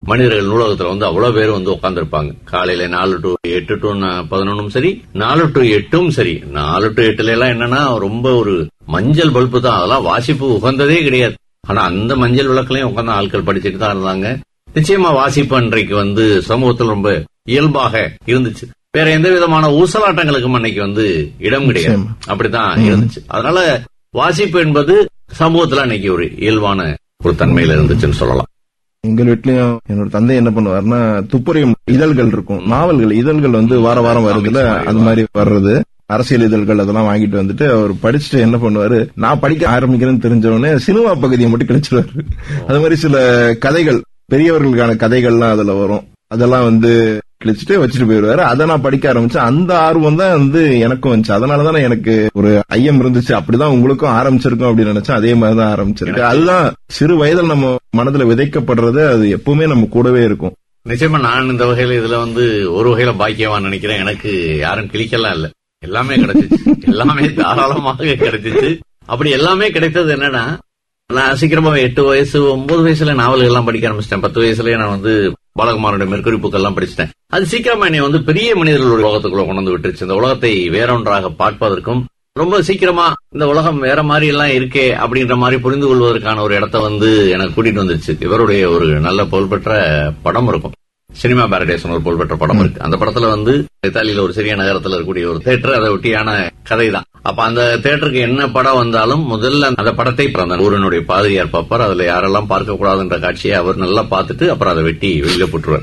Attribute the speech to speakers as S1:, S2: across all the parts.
S1: மனிதர்கள் நூலகத்துல வந்து அவ்வளவு பேர் வந்து உட்கார்ந்திருப்பாங்க காலையில நாலு டு எட்டு டு பதினொன்னும் சரி நாலு டு எட்டும் சரி நாலு டு எட்டுல எல்லாம் என்னன்னா ரொம்ப ஒரு மஞ்சள் பல்பு தான் அதெல்லாம் வாசிப்பு உகந்ததே கிடையாது ஆனா அந்த மஞ்சள் விளக்குலயும் உட்கார்ந்து ஆட்கள் படிச்சுட்டு தான் இருந்தாங்க நிச்சயமா வாசிப்பு அன்றைக்கு வந்து சமூகத்தில் ரொம்ப இயல்பாக இருந்துச்சு வேற எந்த விதமான ஊசலாட்டங்களுக்கும் அன்னைக்கு வந்து இடம் கிடையாது
S2: நிச்சயமா.
S1: அப்படித்தான் இருந்துச்சு அதனால வாசிப்பு என்பது சமூகத்துல அன்னைக்கு ஒரு இயல்பான ஒரு தன்மையில இருந்துச்சுன்னு சொல்லலாம்
S2: எங்கள் வீட்லயும் என்னோட தந்தை என்ன பண்ணுவாருன்னா துப்புரியும் இதழ்கள் இருக்கும் நாவல்கள் இதழ்கள் வந்து வார வாரம் வருதுல அது மாதிரி வர்றது அரசியல் இதழ்கள் அதெல்லாம் வாங்கிட்டு வந்துட்டு அவர் படிச்சுட்டு என்ன பண்ணுவாரு நான் படிக்க ஆரம்பிக்கிறேன்னு தெரிஞ்ச உடனே சினிமா பகுதியை மட்டும் கிடைச்சிருவாரு அது மாதிரி சில கதைகள் பெரியவர்களுக்கான கதைகள்லாம் அதுல வரும் அதெல்லாம் வந்து கிழிச்சிட்டு வச்சுட்டு போயிடுவாரு அதை நான் படிக்க ஆரம்பிச்சேன் அந்த ஆர்வம் தான் வந்து எனக்கும் வந்துச்சு அதனாலதான் எனக்கு ஒரு ஐயம் இருந்துச்சு அப்படிதான் உங்களுக்கும் ஆரம்பிச்சிருக்கும் அப்படின்னு நினைச்சேன் அதே மாதிரி தான் ஆரம்பிச்சிருக்கு அதுதான் சிறு வயதில் நம்ம மனதுல விதைக்கப்படுறது அது எப்பவுமே நம்ம கூடவே இருக்கும்
S1: நிச்சயமா நான் இந்த வகையில இதுல வந்து ஒரு வகையில பாக்கியமா நினைக்கிறேன் எனக்கு யாரும் கிளிக்கலாம் இல்ல எல்லாமே கிடைச்சிச்சு எல்லாமே தாராளமாக கிடைச்சிச்சு அப்படி எல்லாமே கிடைத்தது என்னன்னா நான் சீக்கிரமா எட்டு வயசு ஒன்பது வயசுல நாவல்கள் எல்லாம் படிக்க ஆரம்பிச்சிட்டேன் பத்து வயசுலயே நான் வந்து பாலகுமாரோட மெற்குறிப்புகள் எல்லாம் படிச்சிட்டேன் அது சீக்கிரமா என்னை வந்து பெரிய மனிதர்களுடைய உலகத்துக்குள்ள கொண்டு வந்து விட்டுருச்சு இந்த உலகத்தை வேறொன்றாக பார்ப்பதற்கும் ரொம்ப சீக்கிரமா இந்த உலகம் வேற மாதிரி எல்லாம் இருக்கே அப்படின்ற மாதிரி புரிந்து கொள்வதற்கான ஒரு இடத்த வந்து எனக்கு கூட்டிட்டு வந்துருச்சு இவருடைய ஒரு நல்ல புகழ்பெற்ற படம் இருக்கும் சினிமா பாரடேசன் ஒரு புகழ்பெற்ற படம் இருக்கு அந்த படத்துல வந்து இத்தாலியில ஒரு சிறிய நகரத்துல இருக்கக்கூடிய ஒரு தேட்டர் அதை ஒட்டியான கதை தான் அப்ப அந்த தேட்டருக்கு என்ன படம் வந்தாலும் முதல்ல அந்த படத்தை அந்த ஊரினுடைய பாதிரியார் பார்ப்பார் அதுல யாரெல்லாம் பார்க்க கூடாதுன்ற காட்சியை அவர் நல்லா பார்த்துட்டு அப்புறம் அதை வெட்டி வெளியில போட்டுருவார்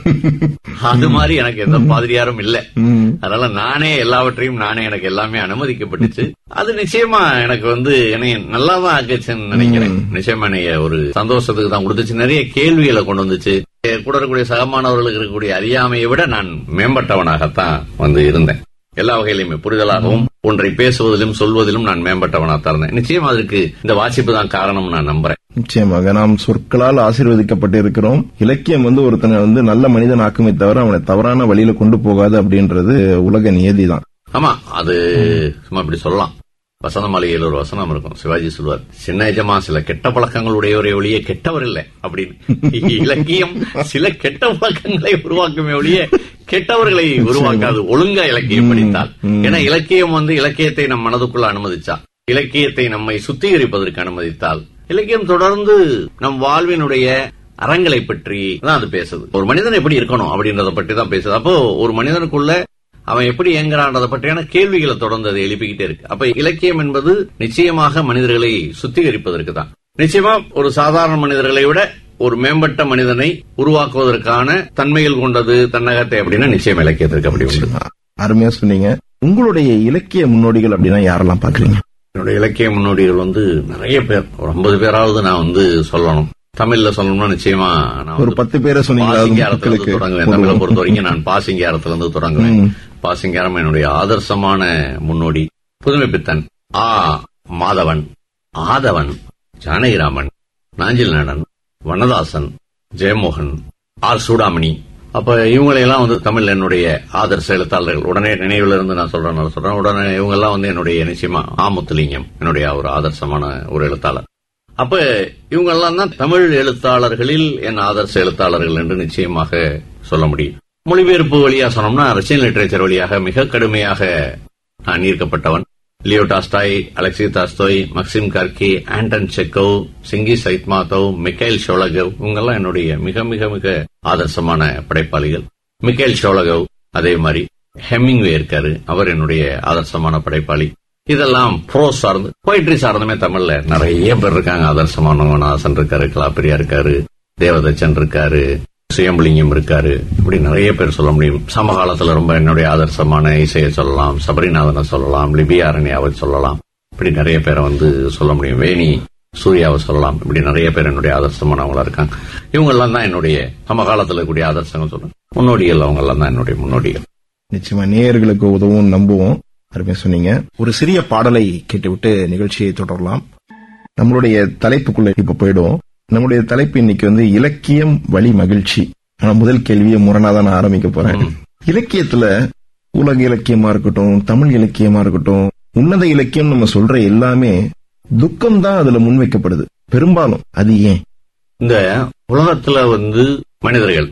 S1: அது மாதிரி எனக்கு எந்த பாதிரியாரும் இல்ல
S2: ம்.
S1: அதனால நானே எல்லாவற்றையும் நானே எனக்கு எல்லாமே அனுமதிக்கப்பட்டுச்சு அது நிச்சயமா எனக்கு வந்து என்னை நல்லாதான் ஆக்குச்சுன்னு நினைக்கிறேன் நிச்சயமா என்னைய ஒரு சந்தோஷத்துக்கு தான் கொடுத்துச்சு நிறைய கேள்விகளை கொண்டு வந்துச்சு என் கூட இருக்கக்கூடிய சகமானவர்களுக்கு இருக்கக்கூடிய அறியாமையை விட நான் மேம்பட்டவனாகத்தான் வந்து இருந்தேன் எல்லா வகையிலுமே புரிதலாகவும் ஒன்றை பேசுவதிலும் சொல்வதிலும் நான் மேம்பட்டவனாக இருந்தேன் நிச்சயமா அதுக்கு இந்த வாசிப்பு தான் காரணம் நான் நம்புறேன்
S2: நிச்சயமாக நாம் சொற்களால் ஆசீர்வதிக்கப்பட்டு இருக்கிறோம் இலக்கியம் வந்து ஒருத்தனை வந்து நல்ல மனிதன் ஆக்குமே தவிர அவனை தவறான வழியில கொண்டு போகாது அப்படின்றது உலக நியதி தான்
S1: ஆமா அது சும்மா இப்படி சொல்லலாம் வசந்த மாளிகையில் ஒரு வசனம் இருக்கும் சிவாஜி சொல்வார் சின்ன எஜமா சில கெட்ட பழக்கங்களுடையவரை ஒழிய கெட்டவர் இல்லை அப்படின்னு இலக்கியம் சில கெட்ட பழக்கங்களை உருவாக்குமே ஒழிய கெட்டவர்களை உருவாக்காது ஒழுங்கா இலக்கியம் படித்தால் ஏன்னா இலக்கியம் வந்து இலக்கியத்தை நம் மனதுக்குள்ள அனுமதிச்சா இலக்கியத்தை நம்மை சுத்திகரிப்பதற்கு அனுமதித்தால் இலக்கியம் தொடர்ந்து நம் வாழ்வினுடைய அறங்களை பற்றி தான் அது பேசுது ஒரு மனிதன் எப்படி இருக்கணும் அப்படின்றத பற்றி தான் பேசுது அப்போ ஒரு மனிதனுக்குள்ள அவன் எப்படி இயங்குறான்றத பற்றியான கேள்விகளை தொடர்ந்து அதை எழுப்பிக்கிட்டே இருக்கு அப்ப இலக்கியம் என்பது நிச்சயமாக மனிதர்களை சுத்திகரிப்பதற்கு தான் நிச்சயமா ஒரு சாதாரண மனிதர்களை விட ஒரு மேம்பட்ட மனிதனை உருவாக்குவதற்கான தன்மைகள் கொண்டது தன்னகத்தை அப்படின்னா நிச்சயம் இலக்கியத்திற்கு அப்படி உண்டு
S2: அருமையா சொன்னீங்க உங்களுடைய இலக்கிய முன்னோடிகள் அப்படின்னா யாரெல்லாம் பாக்குறீங்க
S1: என்னுடைய இலக்கிய முன்னோடிகள் வந்து நிறைய பேர் ஒரு ஐம்பது பேராவது நான் வந்து சொல்லணும் தமிழ்ல சொல்லணும்னா நிச்சயமா நான்
S2: ஒரு
S1: வந்து
S2: பத்து பேரை சொன்னீங்களா அது
S1: பாசிங்காரத்துல இருந்து
S2: மக்களுக்கு
S1: தொடங்குவேன் தமிழை பொறுத்த வரைக்கும் நான் பாசிங்காரத்துல இருந்து தொடங்குவேன்
S2: ம்.
S1: பாசிங்காரம் என்னுடைய ஆதர்சமான முன்னோடி புதுமை பித்தன் ஆ மாதவன் ஆதவன் ஜானகிராமன் நாஞ்சில் நாடன் வண்ணதாசன் ஜெயமோகன் ஆர் சூடாமணி அப்ப இவங்களையெல்லாம் வந்து தமிழ்ல என்னுடைய ஆதர்ச எழுத்தாளர்கள் உடனே நினைவுல இருந்து நான் சொல்றேன் நான் சொல்றேன் உடனே இவங்க எல்லாம் வந்து என்னுடைய நிச்சயமா ஆமுத்துலிங்கம் என்னுடைய ஒரு ஆதர்சமான ஒரு எழுத்தாளர் அப்ப இவங்க எல்லாம் தான் தமிழ் எழுத்தாளர்களில் என் ஆதர்ச எழுத்தாளர்கள் என்று நிச்சயமாக சொல்ல முடியும் மொழிபெயர்ப்பு வழியா சொன்னோம்னா ரஷ்யன் லிட்டரேச்சர் வழியாக மிக கடுமையாக நான் ஈர்க்கப்பட்டவன் Leo Tolstoy Alexei Tolstoy Maxim Gorky Anton Chekhov Chinghiz Aitmatov Mikhail ஷோலகவ் இவங்கெல்லாம் என்னுடைய மிக மிக மிக ஆதர்சமான படைப்பாளிகள் மிக்கைல் ஷோலகவ் அதே மாதிரி ஹெமிங்வே இருக்காரு அவர் என்னுடைய ஆதர்சமான படைப்பாளி இதெல்லாம் ப்ரோஸ் சார்ந்து போயிட்ரி சார்ந்துமே தமிழ்ல நிறைய பேர் இருக்காங்க ஆதர்சமானவன் ஆசன் இருக்காரு கலாப்பிரியா இருக்காரு தேவதச்சன் இருக்காரு சுயம்பலிங்கம் இருக்காரு இப்படி நிறைய பேர் சொல்ல முடியும் சமகாலத்துல ரொம்ப என்னுடைய ஆதர்சமான இசையை சொல்லலாம் சபரிநாதனை சொல்லலாம் லிபியா அரண்யாவை சொல்லலாம் இப்படி நிறைய பேரை வந்து சொல்ல முடியும் வேணி சூர்யாவை சொல்லலாம் இப்படி நிறைய பேர் என்னுடைய ஆதர்சமானவங்களா இருக்காங்க இவங்க எல்லாம் தான் என்னுடைய சமகாலத்துல இருக்கக்கூடிய ஆதர்சங்கள் சொல்றேன் முன்னோடிகள் அவங்க எல்லாம் தான் என்னுடைய முன்னோடிகள்
S2: நிச்சயமா நேயர்களுக்கு உதவும் நம்புவோம் அருமையா சொன்னீங்க ஒரு சிறிய பாடலை கேட்டுவிட்டு நிகழ்ச்சியை தொடரலாம் நம்மளுடைய தலைப்புக்குள்ள இப்ப போயிடுவோம் நம்முடைய தலைப்பு இன்னைக்கு வந்து இலக்கியம் வழி மகிழ்ச்சி ஆனா முதல் கேள்வியை முரணாதான் நான் ஆரம்பிக்க போறேன் இலக்கியத்துல உலக இலக்கியமா இருக்கட்டும் தமிழ் இலக்கியமா இருக்கட்டும் உன்னத இலக்கியம் நம்ம சொல்ற எல்லாமே துக்கம் தான் அதுல முன்வைக்கப்படுது பெரும்பாலும் அது ஏன்
S1: இந்த உலகத்துல வந்து மனிதர்கள்